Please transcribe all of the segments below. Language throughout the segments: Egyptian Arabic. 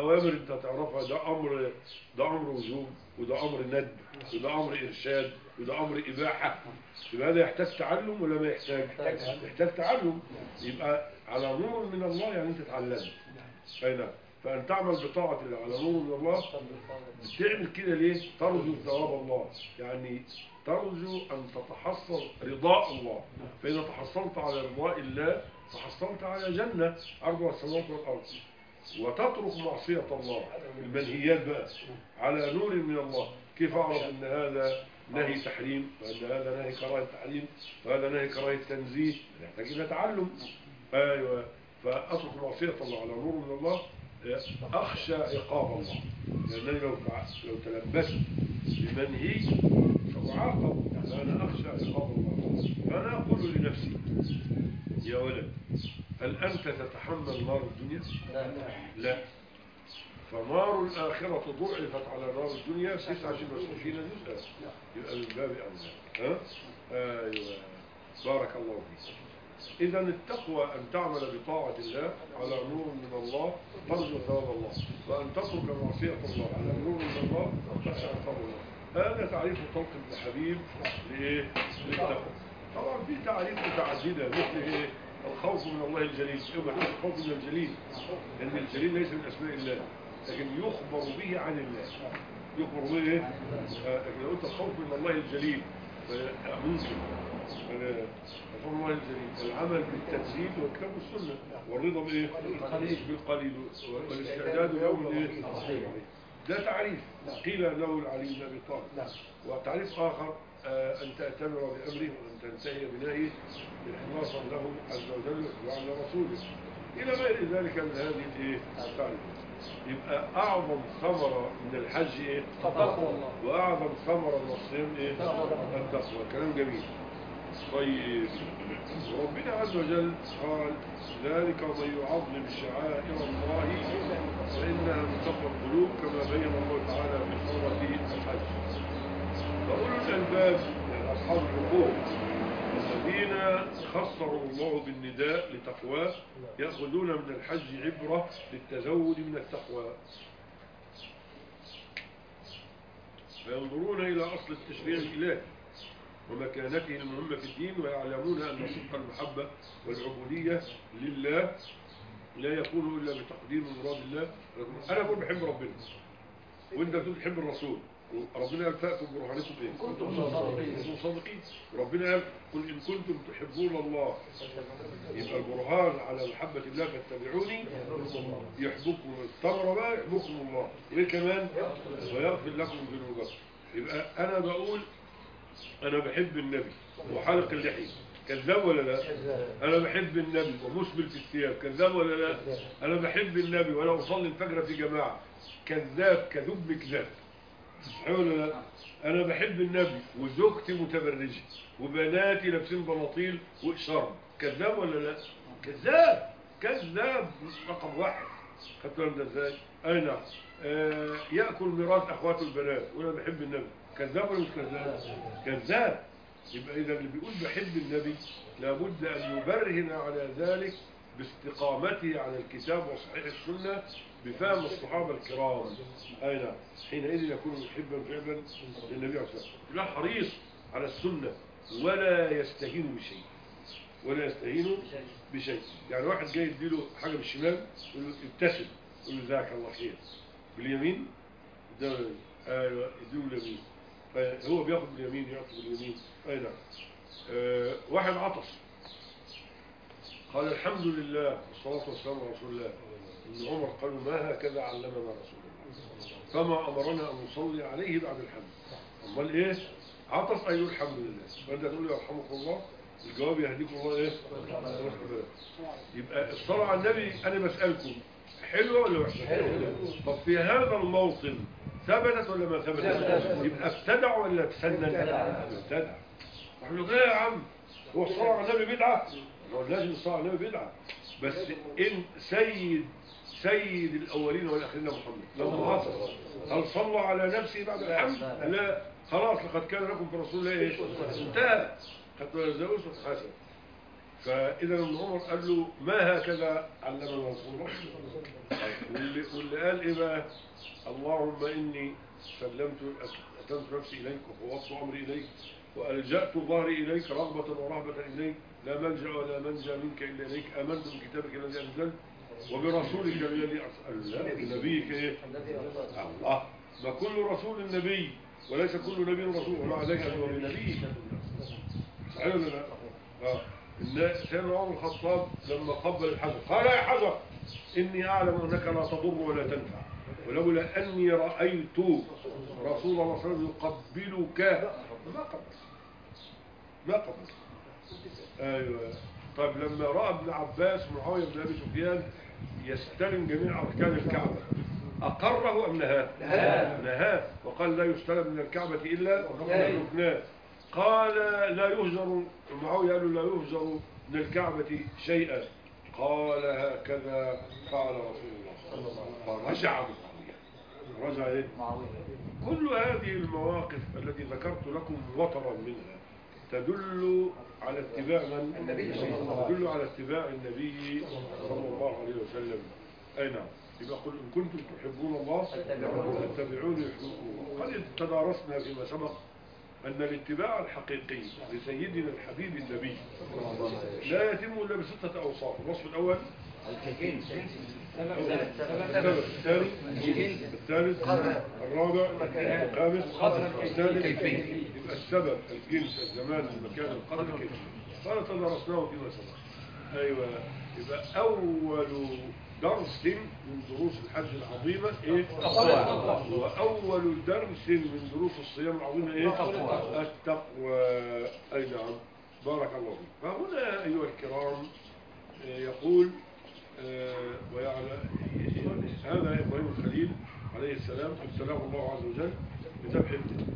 الأوامر أنت تعرفها ده أمر ده أمر وجوب وده أمر ندب وده أمر إرشاد وده أمر إباحة يبقى هذا يحتاج تعلم ولا ما يحتاج؟ يحتاج تعلم يبقى على نور من الله يعني أنت تعلمت أي نعم فأن تعمل بطاعة الله على نور من الله بتعمل كده ليه؟ ترجو ثواب الله يعني ترجو أن تتحصل رضاء الله فإذا تحصلت على رضاء الله تحصلت على جنة أرضها السماوات والأرض وتترك معصية الله المنهيات بقى على نور من الله كيف أعرف أن هذا نهي تحريم وأن هذا نهي كراهة تحريم وهذا نهي كراهة تنزيه نحتاج إلى تعلم أيوة فأترك معصية الله على نور من الله أخشى عقاب الله لأنني لو لو تلبست بمنهي سأعاقب فأنا أخشى عقاب الله فأنا أقول لنفسي يا ولد هل أنت تتحمل نار الدنيا؟ لا فنار الآخرة ضعفت على نار الدنيا 29 جزءا يبقى من باب أولى ها؟ أيوة بارك الله فيك إذا التقوى أن تعمل بطاعة الله على نور من الله ترجو ثواب الله وأن تترك معصية الله على نور من الله تخشى عقاب الله هذا تعريف طلق بن حبيب لإيه؟ للتقوى طبعا في تعريف متعددة مثل إيه؟ الخوف من الله الجليل يوم تقول الخوف من الجليل لأن الجليل ليس من أسماء الله لكن يخبر به عن الله يخبر به إيه؟ آه، لكن لو قلت الخوف من الله الجليل فممكن أنا أخبر الله الجليل العمل بالتنزيل والكتاب والسنة والرضا بإيه؟ بالقليل والاستعداد ليوم الإيه؟ ده تعريف قيل له العلي بن ابي طالب وتعريف اخر آه، ان تاتمر بامره وان تنتهي بنهيه اخلاصا له عز وجل وعلى رسوله الى غير ذلك من هذه الايه التعريفات يبقى اعظم ثمره من الحج ايه تقوى الله واعظم ثمره من الصيام ايه التقوى كلام جميل طيب وربنا عز وجل قال ذلك ومن يعظم شعائر الله فإنها من تقوى القلوب كما بين الله تعالى في سورة الحج فأولو الألباب يعني أصحاب العقول الذين خصروا الله بالنداء لتقواه يأخذون من الحج عبرة للتزود من التقوى فينظرون إلى أصل التشريع الإلهي ومكانته المهمة في الدين ويعلمون أن صدق المحبة والعبودية لله لا يكون إلا بتقدير مراد الله أنا أقول بحب ربنا وأنت بتقول بتحب الرسول ربنا قال فأتوا برهانكم إيه؟ كنتم صادقين. كنتم صادقين وربنا قال قل إن كنتم تحبون الله يبقى البرهان على محبة الله فاتبعوني يحبكم الثمرة بقى يحبكم الله وإيه كمان ويغفر لكم ذنوبكم يبقى أنا بقول أنا بحب النبي وحلق اللحية كذاب ولا لا أنا بحب النبي ومسبل في الثياب كذاب ولا لا أنا بحب النبي وأنا أصلي الفجر في جماعة كذاب كذوب بكذاب صحيح ولا لا أنا بحب النبي وزوجتي متبرجة وبناتي لابسين بناطيل وشرب كذاب ولا لا كذاب كذاب رقم واحد خدت بالك ده ازاي اي نعم آه ياكل ميراث اخواته البنات وانا بحب النبي كذاب ولا مش كذاب كذاب يبقى اذا اللي بيقول بحب النبي لابد ان يبرهن على ذلك باستقامته على الكتاب وصحيح السنه بفهم الصحابه الكرام اي نعم حينئذ يكون محبا فعلا للنبي عليه الصلاه والسلام لا حريص على السنه ولا يستهين بشيء ولا يستهين بشيء يعني واحد جاي يديله حاجة بالشمال يقول له ابتسم يقول له جزاك الله خير باليمين ده ايوه يديله باليمين فهو بياخد باليمين يعطي باليمين اي نعم آه واحد عطس قال الحمد لله والصلاة والسلام على رسول الله ابن عمر قالوا ما هكذا علمنا رسول الله فما أمرنا أن نصلي عليه بعد الحمد أمال إيه عطس أيوه الحمد لله فأنت تقول لي يرحمك الله الجواب يهديكم الله إيه يبقى الصلاة على النبي أنا بسألكم حلوة ولا وحشة طب في هذا الموطن ثبتت ولا ما ثبتت يبقى ابتدع ولا تسنن ابتدع احنا نقول ايه يا عم هو الصلاة على النبي بدعة هو لازم الصلاة على النبي بدعة بس إن سيد سيد الأولين والآخرين محمد لو حصل هل صلوا على نفسه بعد الحمد لا خلاص لقد كان لكم في رسول الله ايه انتهى خدتوا ازاي اسوة حسن فاذا ابن عمر قال له ما هكذا علمنا رسول الله واللي, واللي قال ايه بقى اللهم اني سلمت اسلمت نفسي اليك وفوضت امري اليك والجات ظهري اليك رغبه ورهبه اليك لا ملجا ولا منجا منك الا اليك امنت بكتابك الذي انزلت وبرسولك الذي ارسلت لا بنبيك ايه الله ما كل رسول نبي وليس كل نبي رسول ومع ذلك هو بنبي صحيح ولا لا؟ اه إن سيدنا عمر الخطاب لما قبل الحجر قال يا حجر إني أعلم أنك لا تضر ولا تنفع ولولا أني رأيت رسول الله صلى الله عليه وسلم يقبلك ما قبل ما قبل أيوة طيب لما رأى ابن عباس معاوية بن أبي سفيان يستلم جميع أركان الكعبة أقره أم نهاه؟ نهاه. نهاه وقال لا يستلم من الكعبة إلا ركنان قال لا يهجر معاوية قال له لا يهجر من الكعبة شيئا قال هكذا فعل رسول الله فرجع معاوية رجع ايه؟ كل هذه المواقف التي ذكرت لكم وطرا منها تدل على اتباع من؟ النبي صلى الله عليه وسلم. تدل على اتباع النبي صلى الله عليه وسلم أي نعم يبقى قل إن كنتم تحبون الله فاتبعوني. فاتبعوني يحببكم الله قد تدارسنا فيما سبق أن الاتباع الحقيقي لسيدنا الحبيب النبي لا يتم إلا بستة أوصاف الوصف الأول السبب الثاني الثالث الرابع الخامس السادس يبقى السبب الجنس الزمان المكان القدر الكيفية قال تدرسناه فيما سبق ايوه يبقى اول درس من دروس الحج العظيمه ايه التقوى. واول درس من دروس الصيام العظيمه ايه التقوى. التقوى اي نعم بارك الله فيك فهنا ايها الكرام آه، يقول آه، ويعلى هذا ابراهيم الخليل عليه السلام ابتلاه الله عز وجل بذبح ابنه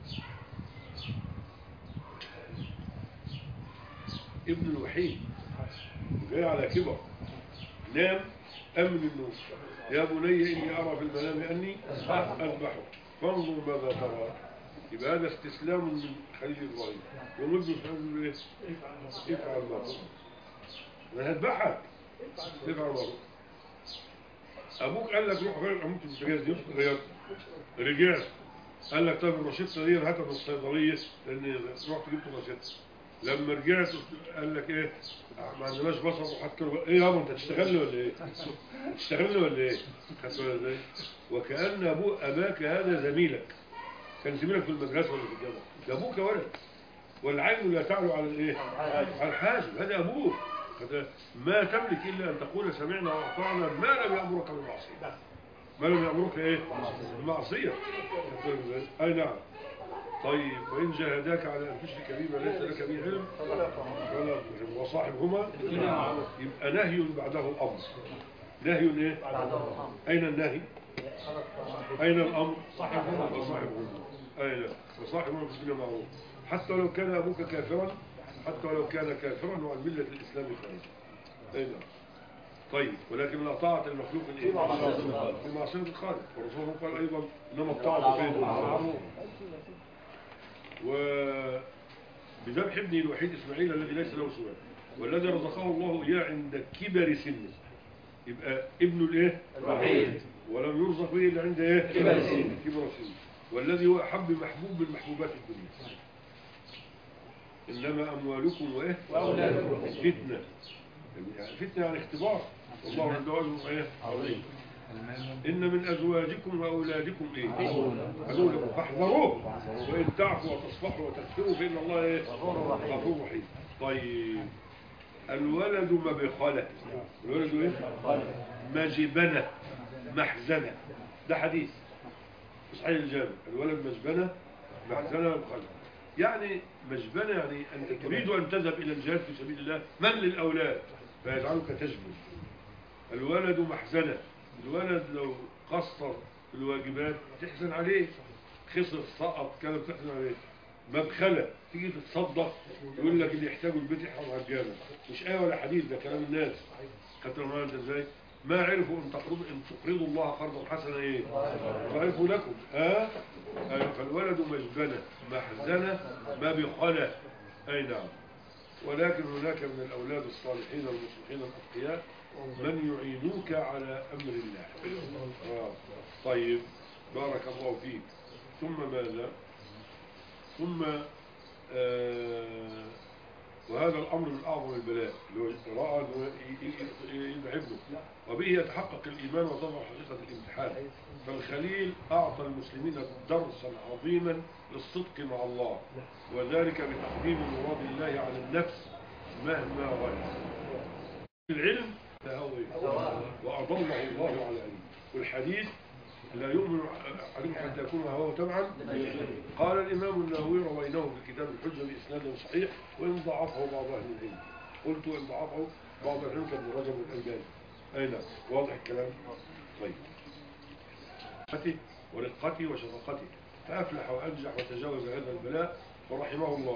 ابن الوحيد وجاي على كبر نام أمن النوم يا بني إني أرى في المنام أني أذبحك فانظر ماذا ترى يبقى هذا استسلام من خليل إبراهيم يقول ابن سبحانه إيه افعل ما تؤمر أنا هذبحك افعل ما تؤمر أبوك قال لك روح غير أموت البوتاجاز دي غيرت رجعت قال لك طيب الروشته دي هاتها من الصيدليه لان رحت جبت روشته لما رجعت قال لك ايه ما عندناش بصل وحط كده ايه يابا انت تشتغلني ولا ايه؟ تشتغلني ولا ايه؟ خدت بالك ازاي؟ وكأن ابوك اباك هذا زميلك كان زميلك في المدرسه ولا في الجامعه ده ابوك يا ولد والعين لا تعلو على الايه؟ على الحاجب هذا ابوك هذا ما تملك الا ان تقول سمعنا واطعنا ما لم يامرك بالمعصيه ما لم يأمرك ايه المعصية اي نعم طيب وإن جاهداك على أن تشرك بما ليس لك به علم فلا تطعهما وصاحبهما يبقى نهي بعده أمر نهي ايه أين النهي أين الأمر وصاحبهما أين وصاحبهما في الدنيا معروف حتى لو كان أبوك كافرا حتى ولو كان كافرا وعن ملة الإسلام خارجا أي نعم طيب ولكن لا طاعة المخلوق الايه؟ في معصية الخالق. في معصية الخالق والرسول قال أيضا إنما الطاعة بين المعروف وبذبح ابنه الوحيد إسماعيل الذي ليس له سؤال والذي رزقه الله إياه عند كبر سنه يبقى ابنه الايه؟ الوحيد. ولم يرزق به إلا عند ايه؟ كبر سنه. كبر سنه والذي هو أحب محبوب من محبوبات الدنيا إنما أموالكم وإيه؟ وأولادكم. فتنة يعني فتنة يعني اختبار والله عنده أجر إيه؟ عظيم إن من أزواجكم وأولادكم إيه؟ عدو لكم فاحذروه وإن تعفوا وتصفحوا وتغفروا فإن الله إيه؟ غفور رحيم طيب الولد مبخلة الولد إيه؟ مجبنة محزنة ده حديث في صحيح الجامع الولد مجبنة محزنة مبخلة يعني مجبنة يعني أنت تريد أن تذهب إلى الجهاد في سبيل الله من للأولاد فيجعلك تجبن الولد محزنة الولد لو قصر في الواجبات تحزن عليه خسر سقط كذا بتحزن عليه مبخلة تيجي تتصدق يقول لك اللي يحتاجوا البيت يحرم على الجامع مش آية ولا حديث ده كلام الناس خدت بالك انت ازاي ما عرفوا ان تقرضوا ان تقرضوا الله قرضا حسنا ايه ضعفوا لكم ها أيوة، فالولد مجبنة محزنة ما بخلة اي نعم ولكن هناك من الأولاد الصالحين المصلحين الأتقياء من يعينوك على أمر الله آه. طيب بارك الله فيك ثم ماذا ثم آه وهذا الأمر من أعظم البلاء اللي هو رأى إنه ي- ي- ي- يذبح ابنه وبه يتحقق الإيمان وتظهر حقيقة الامتحان فالخليل أعطى المسلمين درسا عظيما للصدق مع الله وذلك بتقديم مراد الله على النفس مهما غلب العلم تهوي وأضله الله على علم والحديث لا يؤمن عليكم حتى يكون هواه تبعا قال الإمام النووي رويناه في كتاب الحجة بإسناد صحيح وإن ضعفه بعض أهل العلم قلت وإن ضعفه بعض العلم كابن رجب الألباني أي نعم واضح الكلام طيب رحمته ورقته وشفقته فأفلح وأنجح وتجاوز هذا البلاء ورحمه الله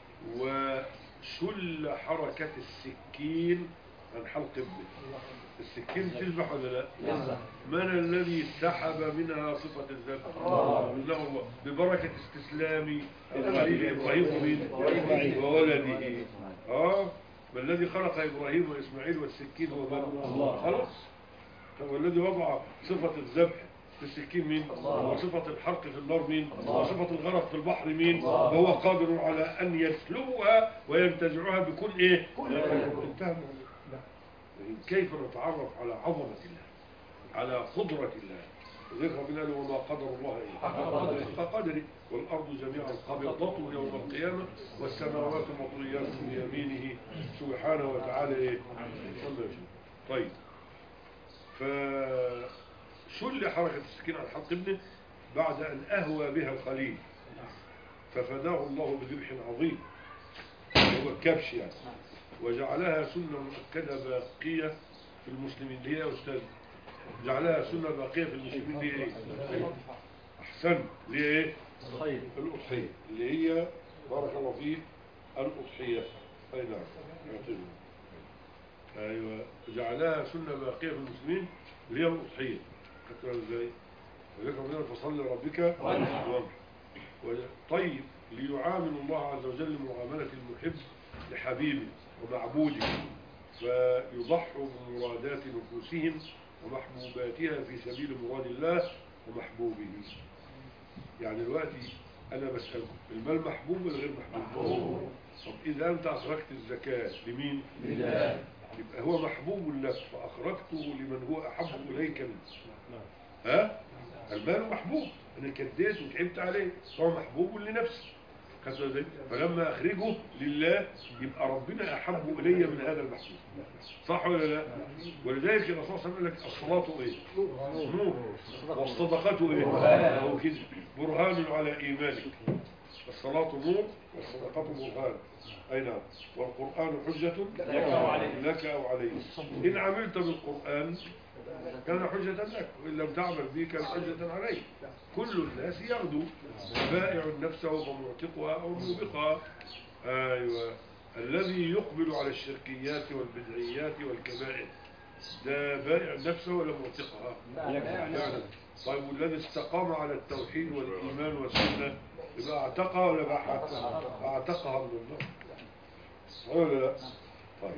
وشل حركة السكين عن حلق ابنه السكين تذبح ولا لا؟ من الذي سحب منها صفة الذبح؟ الله الله ببركة استسلام الخليل إبراهيم ومين؟ وولده اه ما الذي خلق إبراهيم وإسماعيل والسكين هو من؟ الله. خلاص طب والذي وضع صفة الذبح في السكين مين؟ الله. وصفة الحرق في النار مين؟ الله. وصفة الغرق في البحر مين؟ الله. وهو قادر على أن يسلبها وينتزعها بكون إيه؟ انتهى الموضوع. لكن كيف نتعرف على عظمة الله على قدرة الله ذكر ربنا قال وما قدر الله إلا حق قدره. حق قدره والأرض جميعا قبضته يوم القيامة والسماوات مطويات بيمينه سبحانه وتعالى إيه؟ عما يشاء. طيب فشل حركة السكين عن حق ابنه بعد أن أهوى بها الخليل ففداه الله بذبح عظيم هو الكبش يعني وجعلها سنة مؤكدة باقية في المسلمين دي يا أستاذ جعلها سنة باقية في المسلمين دي إيه أحسن دي إيه خير الأضحية اللي هي بارك الله فيك الأضحية أي نعم اعتذر. أيوة جعلها سنة باقية في المسلمين اللي هي الأضحية خدت بالك إزاي وذكر ربنا فصل لربك وانحر و- طيب ليعامل الله عز وجل معاملة المحب لحبيبه ومعبوده فيضحوا بمرادات نفوسهم ومحبوباتها في سبيل مراد الله ومحبوبه يعني دلوقتي أنا بسألكم المال محبوب ولا غير محبوب؟ طب إذا أنت أخرجت الزكاة لمين؟ لله. يبقى هو محبوب لك فأخرجته لمن هو أحب إليك منه ها؟ المال محبوب أنا كديت وتعبت عليه فهو محبوب لنفسي خدت بالك؟ فلما أخرجه لله يبقى ربنا أحب إلي من هذا المحبوب صح ولا لا؟ ولذلك الرسول صلى الله عليه وسلم قال لك الصلاة إيه؟ نور والصدقة إيه؟ أو كده برهان على إيمانك الصلاة نور والصدقة برهان أي نعم والقرآن حجة لك أو عليك. لك أو عليك إن عملت بالقرآن كان حجة لك وإن لم تعمل به كان حجة عليك كل الناس يغدو بائع نفسه فمعتقها أو موبقها أيوة الذي يقبل على الشركيات والبدعيات والكبائر ده بائع نفسه ولا معتقها يعني طيب والذي استقام على التوحيد والإيمان والسنة يبقى اعتقها ولا باعها اعتقها من النار ولا لا طيب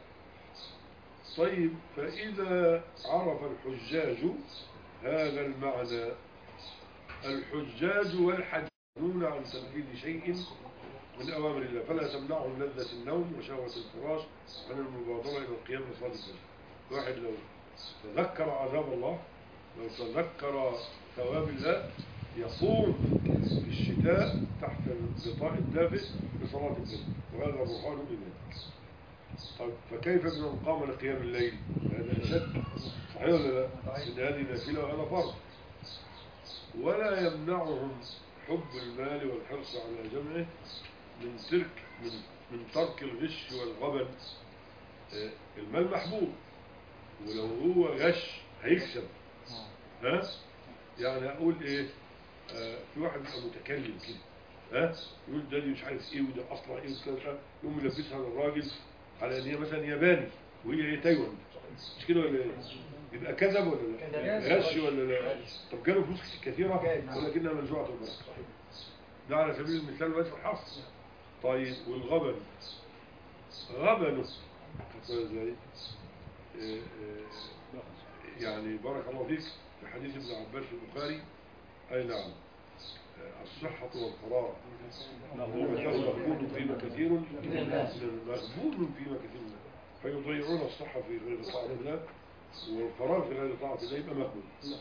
طيب فإذا عرف الحجاج هذا المعنى الحجاج والحجون عن تنفيذ شيء من أوامر الله فلا تمنعهم لذة النوم وشهوة الفراش عن المبادرة إلى القيام بصلاة الفجر واحد لو تذكر عذاب الله لو تذكر ثواب الله يقوم في الشتاء تحت الغطاء الدافئ بصلاة الفجر وهذا برهان بذلك طيب فكيف بمن قام لقيام الليل هذا أشد صحيح ولا لا إن هذه نافلة وهذا فرض ولا يمنعهم حب المال والحرص على جمعه من ترك من, من ترك الغش والغبن آه، المال محبوب ولو هو غش هيكسب ها يعني اقول ايه آه في واحد يبقى متكلم كده ها يقول ده دي مش عارف ايه وده اصلا ايه وكذا يقوم يلبسها للراجل على ان هي مثلا ياباني وهي ايه تايوان مش كده ولا ايه يبقى كذب ولا لا غش ولا لا طب جاله فلوس كثيره ولكنها منزوعه البركه ده على سبيل المثال وجه الحصر طيب والغبن غبنه خدت بالك ازاي؟ آه، آه، يعني بارك الله فيك في حديث ابن عباس في البخاري اي نعم آه، الصحة والفراغ مغبون فيما كثير من الناس مغبون فيما كثير من الناس فيضيعون الصحة في غير طاعة الله والفراغ في غير طاعة الله يبقى مغبون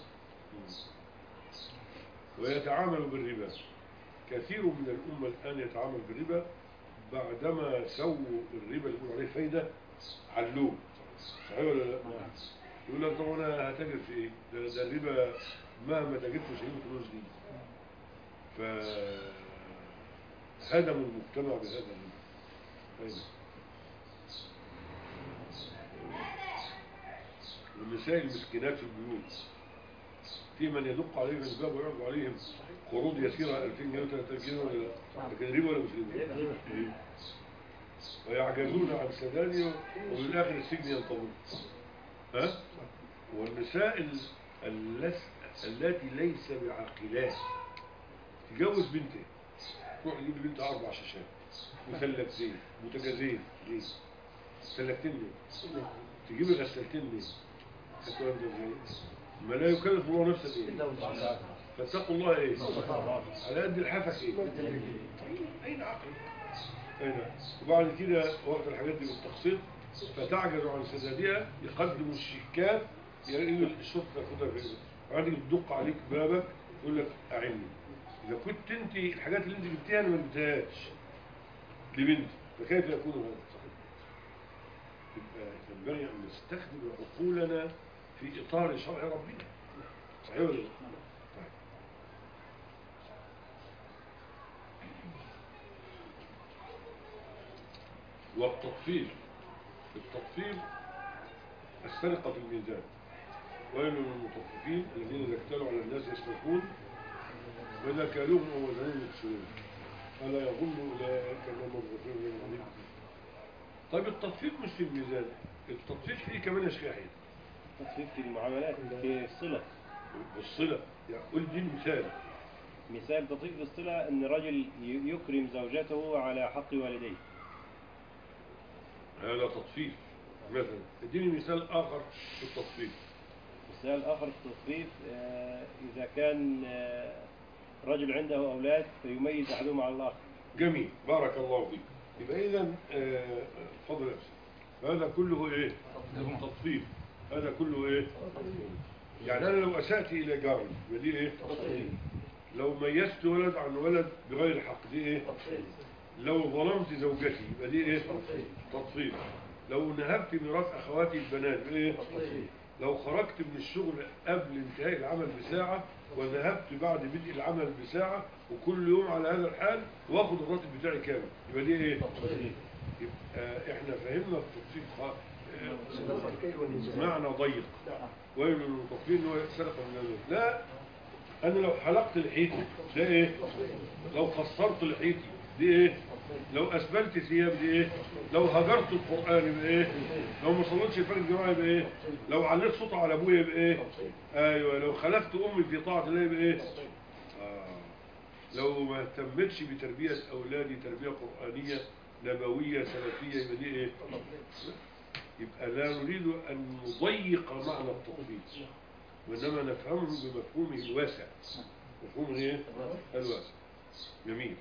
ويتعامل بالربا كثير من الأمة الآن يتعامل بالربا بعدما سووا الربا اللي بيقولوا عليه فايدة علوه صحيح ولا لا؟ يقول لك طب انا هتاجر في ايه؟ ده, ده الربا مهما تاجرت مش هيجيب فلوس دي. فهدموا المجتمع بهذا الربا. أيوة. والنساء المسكينات في البيوت في من يدق عليهم الباب ويعرض عليهم قروض يسيرة 2000 جنيه و 3000 جنيه ولا لا؟ لكن ربا ولا مش ربا؟ إيه؟ ويعجزون عن سداده وبالاخر السجن ينطلون ها والنساء ال- اللس- التي ليس بعاقلات تجوز بنتها تروح تجيب بنتها اربع شاشات مثلثين متجازين ليه؟ مثلثين ليه؟ تجيب غسالتين ليه؟ خدت بالك ازاي؟ ما لا يكلف الله نفسا ايه؟ فاتقوا الله ايه؟ على قد الحافك ايه؟ اين عقل؟ اين وبعد كده وقت الحاجات دي بالتقسيط فتعجز عن سدادها يقدم الشيكات يلاقي الشرطه تاخدها في ايدك بعد كده تدق عليك بابك يقول لك اعني اذا كنت انت الحاجات اللي انت جبتيها انا ما جبتهاش لبنتي فكيف يكون هذا صحيح؟ يبقى ينبغي ان نستخدم عقولنا في اطار شرع ربنا صحيح ولا لا؟ طيب والتطفيل التطفيل السرقة في الميزان ويل للمطففين الذين إذا اكتالوا على الناس يسرقون وإذا كالوهم أو وزنهم يكسرون ألا يظن أولئك أنهم مغفرون من العظيم طيب التطفيل مش في الميزان التطفيل فيه كمان أشكاحين تصفيف في المعاملات في الصلة والصلة يعني قول دي مثال مثال تطفيف في الصلة أن رجل ي- يكرم زوجته على حق والديه هذا تطفيل مثلا اديني مثال آخر في التطفيل مثال آخر في التصفيف آه، إذا كان آه، رجل عنده أولاد فيميز أحدهم على الآخر جميل بارك الله فيك يبقى اذا آه، اتفضل يا أستاذ. هذا كله ايه تطفيل هذا كله ايه يعني انا لو اسات الى جاري يبقى دي ايه لو ميزت ولد عن ولد بغير حق دي ايه لو ظلمت زوجتي يبقى دي ايه تطفيل لو نهبت ميراث اخواتي البنات يبقى ايه لو خرجت من الشغل قبل انتهاء العمل بساعة وذهبت بعد بدء العمل بساعة وكل يوم على هذا الحال واخد الراتب بتاعي كامل يبقى دي ايه؟ يبقى احنا فهمنا التطفيل خ- آه، معنى ضيق ويل للمطففين ان هو سرق من الناس لا انا لو حلقت لحيتي ده ايه؟ لو قصرت لحيتي دي ايه؟ لو اسبلت ثياب دي ايه؟ لو هجرت القران يبقى ايه؟ لو ما صليتش الفجر الجماعه يبقى ايه؟ لو عليت صوته على ابويا يبقى ايه؟ ايوه لو خلفت امي في طاعه الله يبقى ايه؟ آه. لو ما اهتمتش بتربيه اولادي تربيه قرانيه نبويه سلفيه يبقى دي ايه؟ يبقى لا نريد ان نضيق معنى التطبيق وانما نفهمه بمفهومه الواسع مفهومه ايه؟ الواسع جميل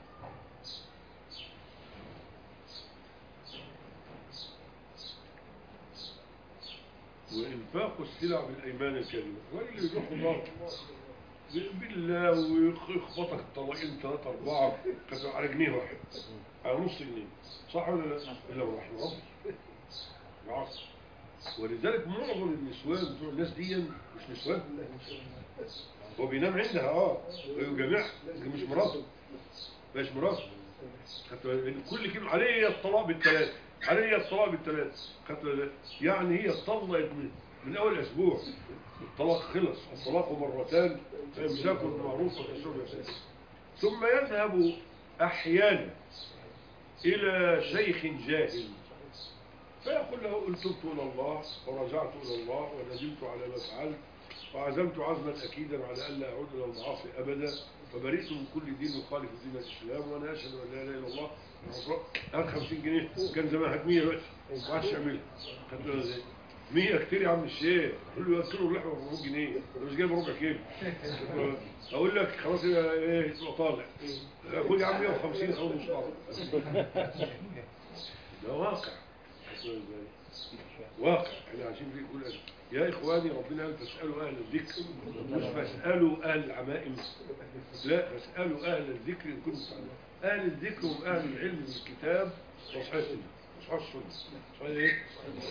وإنفاق السلع بالأيمان الكريمة واللي يروح الله بالله ويخبطك طلقين ثلاثة أربعة كانوا على جنيه واحد على نص جنيه صح ولا لا؟ إلا من رحم ربي العصر ولذلك معظم النسوان بتوع الناس دي مش نسوان هو بينام عندها اه ويجامعها لكن مش مراته مش مراته خدت بالك؟ لأن كل كلمة عليه الطلاق بالثلاث عليه الطلاق بالثلاث خدت بالك؟ يعني هي اتطلقت من, من اول اسبوع الطلاق خلص الطلاق مرتان فامساك معروف وتسر يسير ثم يذهب احيانا الى شيخ جاهل فيقول له قلت تبت الى الله ورجعت الى الله وندمت على ما فعلت وعزمت عزما اكيدا على الا اعود الى المعاصي ابدا فبرئت من كل دين يخالف دين الاسلام وانا اشهد ان لا اله الا الله هات 50 جنيه كان زمان هات 100 دلوقتي ما عادش يعملها خدت بالك ازاي 100 كتير يا عم الشيخ قول له كيلو اللحمه ب 400 جنيه انا مش جايب ربع كيلو اقول لك خلاص يبقى ايه تبقى طالع خد يا عم 150 خلاص مش طالع ده واقع خدت بالك ازاي واقع احنا عايشين فيه كل أجل. يا اخواني ربنا قال فاسالوا اهل الذكر مش فاسالوا اهل العمائم لا فاسالوا اهل الذكر ان كنتم تعلمون اهل الذكر هم اهل العلم بالكتاب وصحيح السنه وصحيح السنه صحيح ايه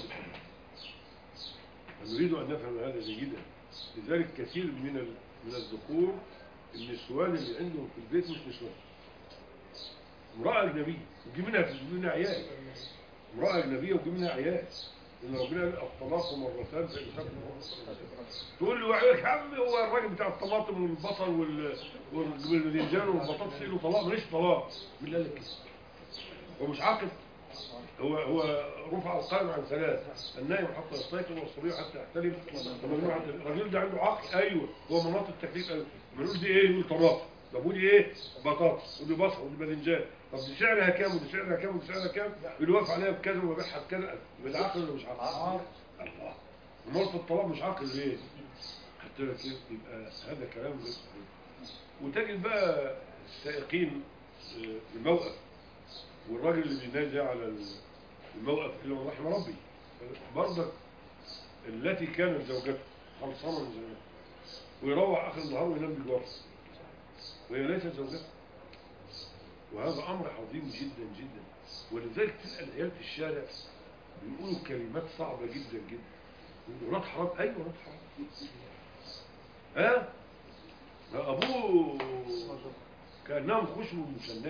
نريد ان نفهم هذا جيدا لذلك كثير من ال- من الذكور النسوان اللي عندهم في البيت مش نسوان امراه اجنبيه وتجيب منها تجيب منها عيال امرأة أجنبية وتجيب منها عيال إن ربنا قال الطلاق مرتان فإمساك تقول له يا عم هو الراجل بتاع الطماطم والبصل وال- والباذنجان والبطاطس له طلاق ماليش طلاق مين اللي قال لك كده؟ هو مش عاقل هو هو رفع القلم عن ثلاث النايم حتى يستيقظ والصبي حتى يحتلم والمجنون حتى الراجل ده عنده عقل ايوه هو مناط التكليف أيوة. بنقول دي ايه يقول طماطم طب ودي ايه بطاطس ودي بصل ودي باذنجان طب دي سعرها كام ودي سعرها كام ودي سعرها كام يقول واقف عليها بكذا وببيعها بكذا يبقى ده عقل ولا مش عقل؟ الله امال في الطلاق مش عقل ليه؟ خدت بالك كيف؟ يبقى هذا كلام غير صحيح وتجد بقى السائقين آه، في الموقف والراجل اللي بينادي على الموقف اللي هو رحم ربي برضك التي كانت زوجته خلصانه من زمان ويروح اخر النهار وينام بجواره وهي ليست زوجته وهذا امر عظيم جدا جدا ولذلك تلقى العيال في الشارع بيقولوا كلمات صعبه جدا جدا يقولوا ولاد حرام ايوه ولاد حرام ها ده ابوه كانهم خشب مسنده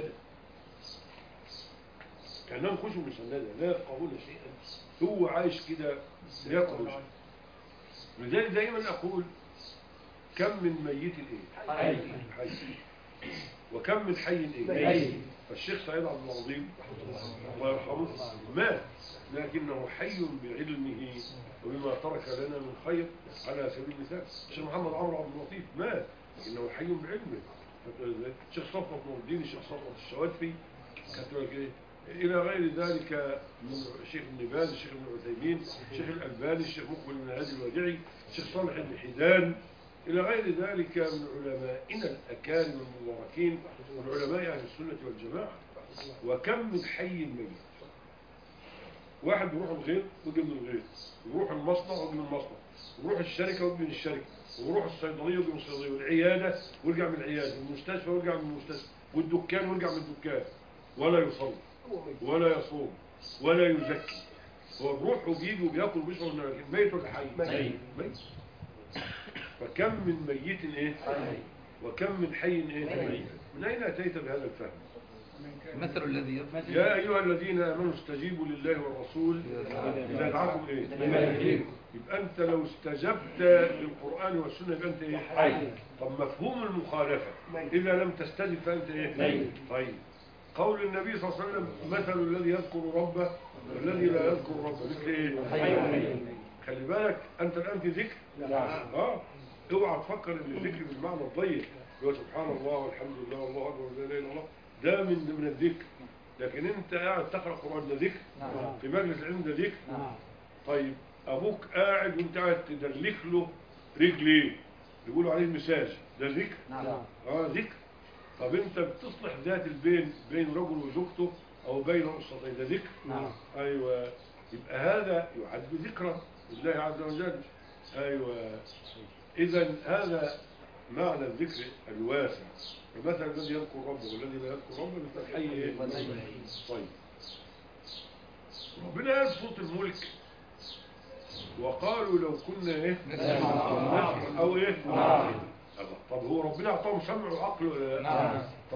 كانهم خشب مسنده لا يفقهون شيئا هو عايش كده ياكل ويشرب. لذلك دايما اقول كم من ميت الايه حي. حي وكم من حي ايه حي. فالشيخ سعيد عبد العظيم الله يرحمه مات لكنه حي بعلمه وبما ترك لنا من خير على سبيل المثال الشيخ محمد عمرو عبد اللطيف مات لكنه حي بعلمه فاكر ازاي؟ الشيخ صفوت نور الدين الشيخ صفوت الشواتفي كانت لك ايه الى غير ذلك من الشيخ ابن باز الشيخ ابن عثيمين الشيخ الالباني الشيخ مقبل بن هادي الوديعي الشيخ صالح بن حيدان إلى غير ذلك من علمائنا الأكارم المباركين من علماء أهل السنة والجماعة وكم من حي ميت واحد بيروح الغيط ويجي من الغيط ويروح المصنع ويجي من المصنع ويروح الشركة ويجي من الشركة ويروح الصيدلية ويجي من الصيدلية والعيادة ويرجع من العيادة والمستشفى ويرجع من المستشفى والدكان ويرجع من الدكان ولا يصلي ولا يصوم ولا يزكي هو بيروح وبيجي وبياكل وبيشرب من لكن ميت ولا حي؟ ميت. ميت فكم من ميت ايه؟ وكم من حي ايه؟ ميت. من اين اتيت بهذا الفهم؟ مثل الذي يفعل يا ايها الذين امنوا استجيبوا لله والرسول اذا دعاكم ايه؟ لما يحييكم. يبقى انت لو استجبت للقران والسنه يبقى انت ايه؟ حي. طب مفهوم المخالفه اذا لم تستجب فانت ايه؟ ميت. طيب قول النبي صلى الله عليه وسلم مثل الذي يذكر ربه والذي لا يذكر ربه مثل ايه؟ حي وميت. خلي بالك انت الان في ذكر نعم. اه اوعى تفكر ان الذكر بالمعنى الضيق اللي هو سبحان الله والحمد لله والله اكبر ولا اله الا الله ده من من الذكر لكن انت قاعد تقرا قران ده ذكر نعم. في مجلس العلم ده ذكر نعم طيب ابوك قاعد وانت قاعد تدلك له رجليه يقولوا عليه مساج ده ذكر نعم اه ذكر طب انت بتصلح ذات البين بين رجل وزوجته او بين اسرتين ده ذكر نعم. ايوه يبقى هذا يعد ذكرا لله عز وجل ايوه اذا هذا معنى الذكر الواسع فمثل الذي يذكر ربه والذي لا يذكر ربه مثل الحي ايه طيب ربنا قال في صوت الملك وقالوا لو كنا ايه نسمع. نسمع او ايه نعم. الله. طب هو ربنا اعطاهم سمع وعقل ولا لا؟ نعم.